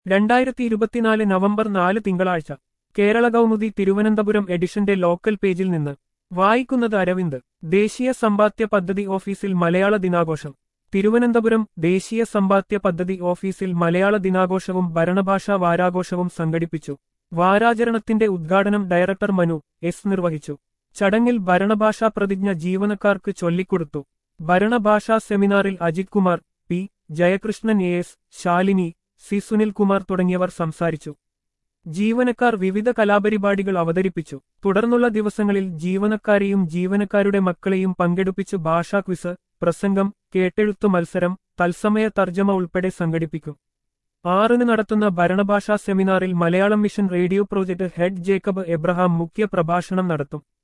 രണ്ടായിരത്തി ഇരുപത്തിനാല് നവംബർ നാല് തിങ്കളാഴ്ച കേരള കൗമുദി തിരുവനന്തപുരം എഡിഷന്റെ ലോക്കൽ പേജിൽ നിന്ന് വായിക്കുന്നത് അരവിന്ദ് ദേശീയ സമ്പാദ്യ പദ്ധതി ഓഫീസിൽ മലയാള ദിനാഘോഷം തിരുവനന്തപുരം ദേശീയ സമ്പാദ്യ പദ്ധതി ഓഫീസിൽ മലയാള ദിനാഘോഷവും ഭരണഭാഷാ വാരാഘോഷവും സംഘടിപ്പിച്ചു വാരാചരണത്തിന്റെ ഉദ്ഘാടനം ഡയറക്ടർ മനു എസ് നിർവഹിച്ചു ചടങ്ങിൽ ഭരണഭാഷാ പ്രതിജ്ഞ ജീവനക്കാർക്ക് ചൊല്ലിക്കൊടുത്തു ഭരണഭാഷാ സെമിനാറിൽ Ajith Kumar P Jayakrishnan A S Shalini C Sunilkumar തുടങ്ങിയവർ സംസാരിച്ചു ജീവനക്കാർ വിവിധ കലാപരിപാടികൾ അവതരിപ്പിച്ചു തുടർന്നുള്ള ദിവസങ്ങളിൽ ജീവനക്കാരെയും ജീവനക്കാരുടെ മക്കളെയും പങ്കെടുപ്പിച്ച് ഭാഷാ ക്വിസ് പ്രസംഗം കേട്ടെഴുത്തു മത്സരം തത്സമയ തർജ്ജമ ഉൾപ്പെടെ സംഘടിപ്പിക്കും ആറിന് നടത്തുന്ന ഭരണഭാഷാ സെമിനാറിൽ Malayalam mission radio project head Jacob Abraham മുഖ്യ പ്രഭാഷണം നടത്തും